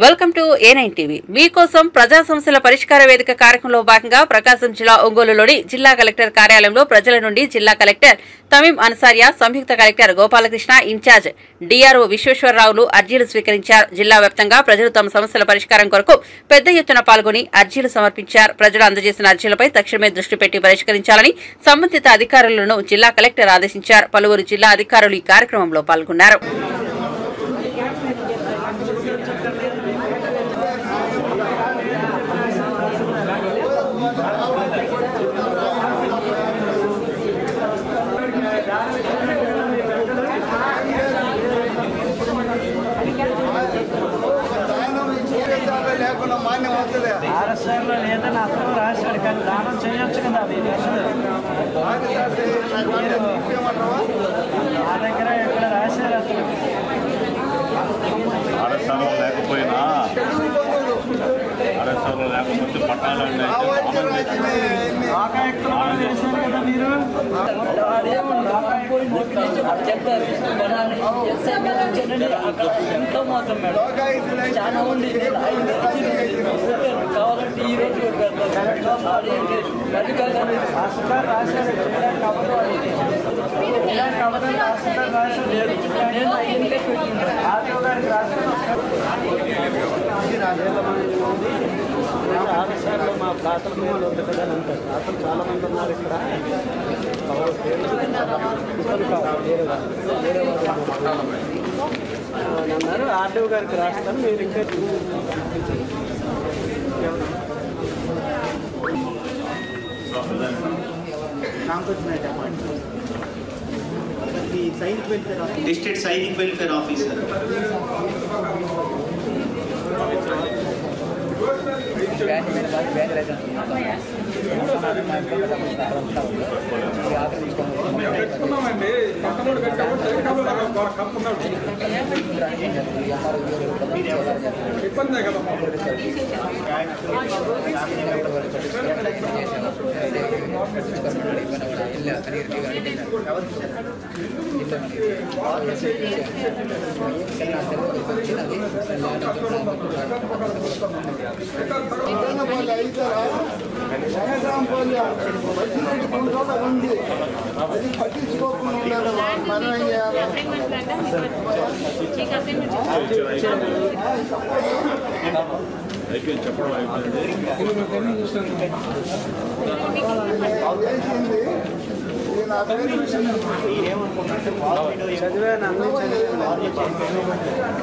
Welcome to A nine TV మీకోసం ప్రజా సమస్యల పరిష్కార వేదిక కార్యక్రమంలో భాగంగా ప్రకాశం జిల్లా ఒంగోలులోని జిల్లా కలెక్టర్ కార్యాలయంలో ప్రజల నుండి జిల్లా కలెక్టర్ తమీం అన్సారియా సంయుక్త కలెక్టర్ గోపాలకృష్ణ ఇన్ఛార్జ్ డిఆర్ఓ విశ్వేశ్వరరావులు అర్జీలు స్వీకరించారు జిల్లా వ్యాప్తంగా ప్రజలు తమ సమస్యల పరిష్కారం కొరకు పెద్ద ఎత్తున పాల్గొని అర్జీలు సమర్పించారు ప్రజలు అందజేసిన అర్జీలపై తక్షణమే దృష్టి పెట్టి పరిష్కరించాలని సంబంధిత అధికారులను జిల్లా కలెక్టర్ ఆదేశించారు పలువురు జిల్లా అధికారులు ఈ కార్యక్రమంలో పాల్గొన్నారు లేకుండా మాన్యం అవుతుంది ఆర్ఎస్ఆర్లో లేదని అతను రాశాడు కానీ దానం చేయొచ్చు కదా అది నా దగ్గర ఎక్కడ రాశారు అతను ఆర్ఎస్ఆర్లో లేకపోయినా ఆర్ఎస్ఆర్లో లేకపోతే పట్టాలండి అయితే ఆనందం చేసి లోకాయుక్తం కూడా చేశారు కదా మీరు చెప్తారు ఎస్ఐ మీద వచ్చానండి అక్కడ ఎంతో మోసం మేడం చాలా ఉంది నేను ఐదు చెప్పాను. కావాలంటే ఈ రోజు కూడా పెడతాను అదేంటి అధికారులు రాష్ట్రాలు రాశారు ఇలాంటి అబద్ధం అది. ఇలాంటి అబద్ధం రాష్ట్రాలు రాశారు లేదు నేను ఐదుకే పెట్టింటాను ఆర్టీఓ గారికి రాశారు ఆర్ఎస్ఆర్లో మా ప్రాతల పిల్లలు ఉంది కదా అని అంటారు ప్రాతలు చాలా మంది ఉన్నారు ఇక్కడ ఎవరు పేర్లు ఇతను కాదు, వేరే వాళ్ళు. వేరే వాళ్ళు అని అన్నారు ఆర్డీఓ గారికి రాస్తాను మీరు ఇంకా district Sainik welfare officer bank మీద బాగా బ్యాంక్ రైతు అది పట్టించుకోకుండా ఉన్నారు మనం ఏం చేయాలి అయిపోయింది చెప్పడం అయిపోయింది అదేసింది ఇది నా పేరు చదివాను అన్ని చదివాను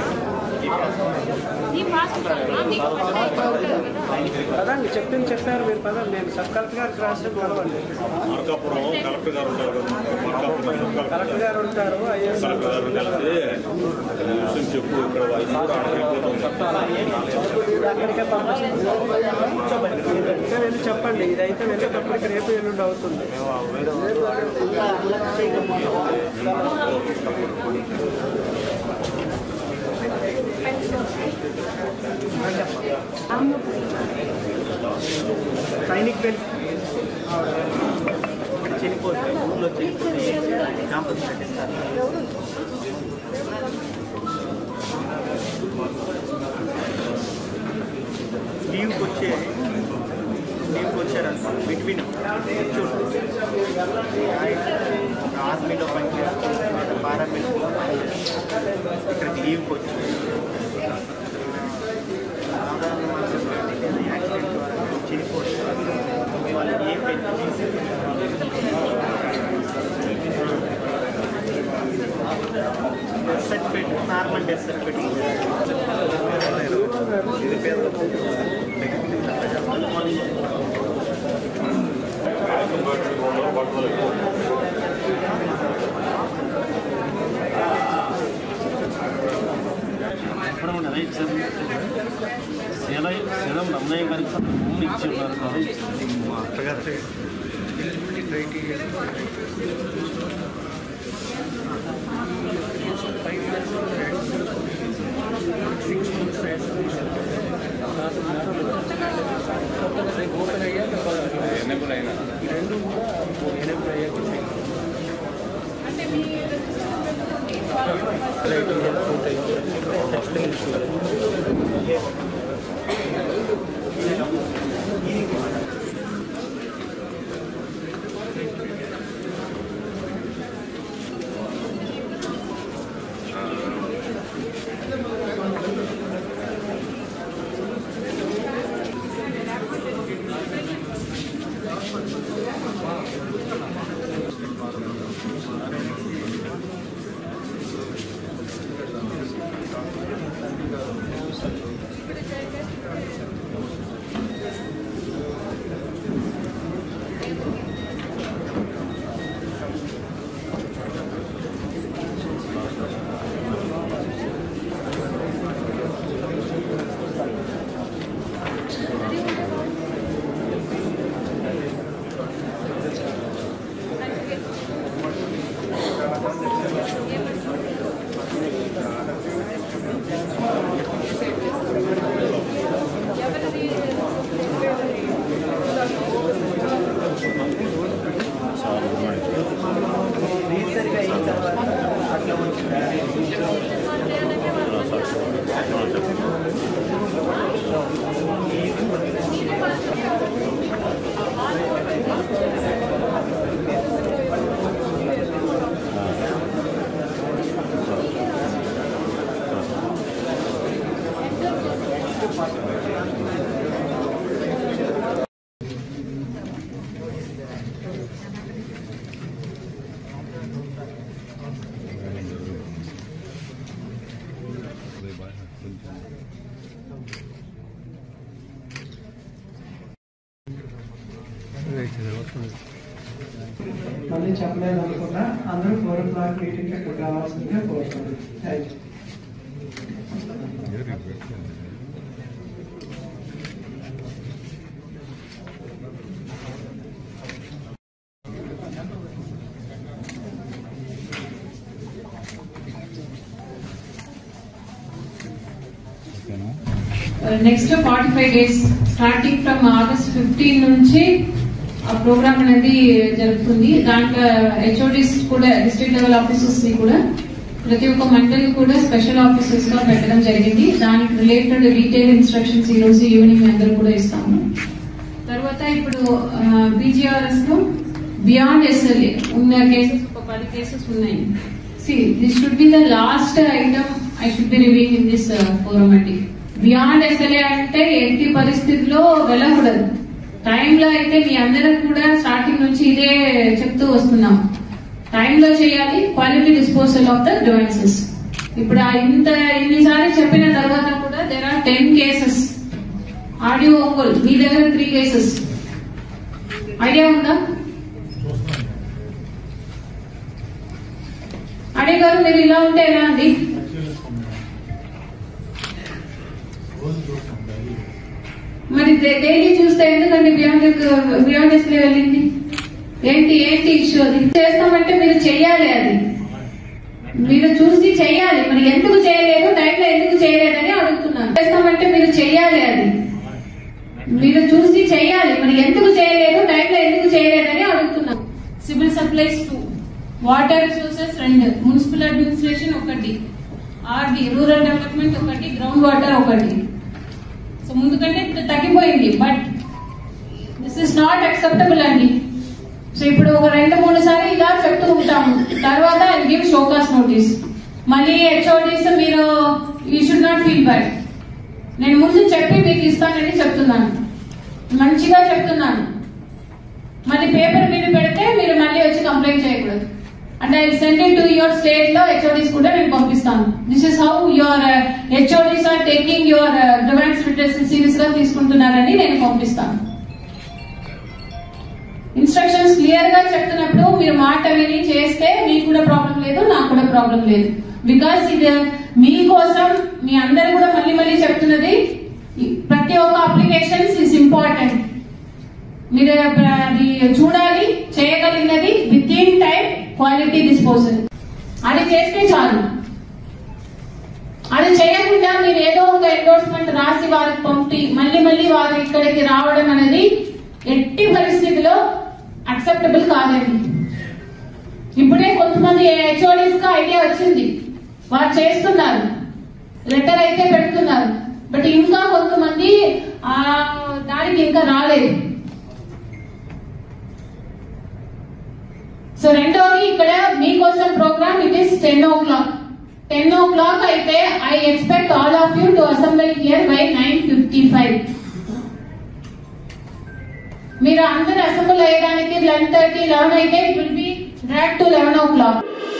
పదండి చెప్పింది చెప్పారు మీరు పదండి నేను సబ్ కలెక్టర్ గారికి రాసి కలవండి మార్కాపురం కలెక్టర్ గారు ఉంటారు కదా మార్కాపురం సబ్ కలెక్టర్ కలెక్టర్ గారు ఉంటారు ఐఏఎస్ కలెక్టర్ గారు కలిసి ఈ విషయం చెప్పు ఇక్కడ ఇది కూడా అక్కడికి అక్కడికే పంపిస్తాను ఇదైతే వెళ్ళి చెప్పండి ఇదైతే వెళ్ళేటప్పటికి రేపు ఎల్లుండి అవుతుంది సైనిక్ వెళ్ళి చనిపోతే ఊళ్ళో చనిపోతే క్యాంపస్ పెట్టిస్తారు లీవ్కి వచ్చే లీవ్కి వచ్చారనుకో బిట్వీన్ ఆర్మీలో పనిచేస్తారు పారామిలిటరీలో ఇక్కడికి లీవ్కి వచ్చి సాధారణ మనుషులు లేదా యాక్సిడెంట్ ద్వారా చనిపోతే వాళ్ళు ఏ death certificate normal death certificate ఎక్కడ ఉండదు ఎగ్జామ్ సేల సేలం రమణయ్య గారికి భూమి ఇచ్చి ఉన్నారు కదా మా అత్తగారు మళ్ళీ చెప్పలేదు అనుకున్నా అందరూ ఫోర్ ఓ క్లాక్ మీటింగ్ ఇక్కడ రావాల్సిందిగా కోరుతున్నాను thank you next forty five days starting from August fifteen నుంచి ఆ ప్రోగ్రామ్ అనేది జరుగుతుంది దాంట్లో హెచ్ఓడిస్ కూడా డిస్ట్రిక్ట్ లెవెల్ ఆఫీసర్స్ ని కూడా ప్రతి ఒక్క మండల్ కూడా స్పెషల్ ఆఫీసర్స్ గా పెట్టడం జరిగింది దానికి రిలేటెడ్ డీటెయిల్ ఇన్స్ట్రక్షన్స్ ఈ రోజు ఈవినింగ్ అందరూ కూడా ఇస్తాము తర్వాత ఇప్పుడు బీజీఆర్ఎస్ లో బియాండ్ ఎస్ఎల్ఏ ఉన్న కేసెస్ ఒక పది కేసెస్ ఉన్నాయి see this should be the last item I should be reviewing in this forum అండి బియాండ్ ఎస్ఎల్ఏ అంటే ఎట్టి పరిస్థితిలో వెళ్ళకూడదు టైంలో అయితే మీ అందరికి కూడా స్టార్టింగ్ నుంచి ఇదే చెప్తూ వస్తున్నాం టైంలో చేయాలి quality disposal of the devices ఇప్పుడు ఆ ఇంత ఇన్నిసార్లు చెప్పిన తర్వాత కూడా there are ten cases audio Ongole మీ దగ్గర త్రీ కేసెస్ ఐడియా ఉందా అడే గారు మీరు ఇలా ఉంటే ఎలా అండి మరి డైలీ చూస్తే ఎందుకండి బియాండ్ బియాండ్ ఎస్లే వెళ్ళింది ఏంటి ఏంటి ఇష్యూ అది చేస్తామంటే మీరు చెయ్యాలి అది మీరు చూసి చెయ్యాలి మరి ఎందుకు చేయలేదు టైంలో ఎందుకు చేయలేదని అడుగుతున్నాను చేస్తామంటే మీరు చెయ్యాలి అది మీరు చూసి చెయ్యాలి మరి ఎందుకు చేయలేదు టైంలో ఎందుకు చేయలేదని అడుగుతున్నాను civil supplies two water resources రెండు మున్సిపల్ అడ్మినిస్ట్రేషన్ ఒకటి ఆర్డి రూరల్ డెవలప్మెంట్ ఒకటి గ్రౌండ్ వాటర్ ఒకటి సో ముందు కంటే ఇప్పుడు తగ్గిపోయింది but this is not acceptable అండి సో ఇప్పుడు ఒక రెండు మూడు సార్లు ఇలా చెప్తూ ఉంటాము తర్వాత ఐ గివ్ షోకాస్ నోటీస్ మళ్ళీ హెచ్ఓడీస్ మీరు you should not feel bad నేను ముందు చెప్పి మీకు ఇస్తానని చెప్తున్నాను మంచిగా చెప్తున్నాను మళ్ళీ పేపర్ మీద పెడితే మీరు మళ్ళీ వచ్చి కంప్లైంట్ చేయకూడదు and I send it to your state లో హెచ్ఓడీస్ కూడా నేను పంపిస్తాను this is how your HODs are taking your demands return serious గా తీసుకుంటున్నారని నేను పంపిస్తాను ఇన్స్ట్రక్షన్స్ క్లియర్ గా చెప్తున్నప్పుడు మీరు మాట విని చేస్తే మీకు కూడా ప్రాబ్లం లేదు నాకు కూడా ప్రాబ్లం లేదు బికాస్ ఇది మీకోసం మీ అందరు కూడా మళ్ళీ మళ్ళీ చెప్తున్నది ఈ ప్రతి ఒక్క అప్లికేషన్స్ ఇస్ ఇంపార్టెంట్ మీరు అది చూడాలి చేయగలిగినది within time quality disposal అది చేస్తే చాలు అది చేయకుండా మీరు ఏదో ఒక ఎండోర్స్మెంట్ రాసి వారికి పంపి మళ్ళీ మళ్ళీ వారు ఇక్కడికి రావడం అనేది ఎట్టి పరిస్థితిలో అక్సెప్టబుల్ కాదండి ఇప్పుడే కొంతమంది హెచ్ఓడీస్ గా ఐడియా వచ్చింది వారు చేస్తున్నారు లెటర్ అయితే పెడుతున్నారు బట్ ఇంకా కొంతమంది ఆ దానికి ఇంకా రాలేదు సో రెండోది ఇక్కడ మీకోసం programme it is ten o'clock ten o'clock అయితే I expect all of you to assembly here by nine fifty five మీరు అందరు అసెంబ్లీ అయ్యడానికి లెవెన్ థర్టీ లెవెన్ అయితే it will be drag to eleven oh clock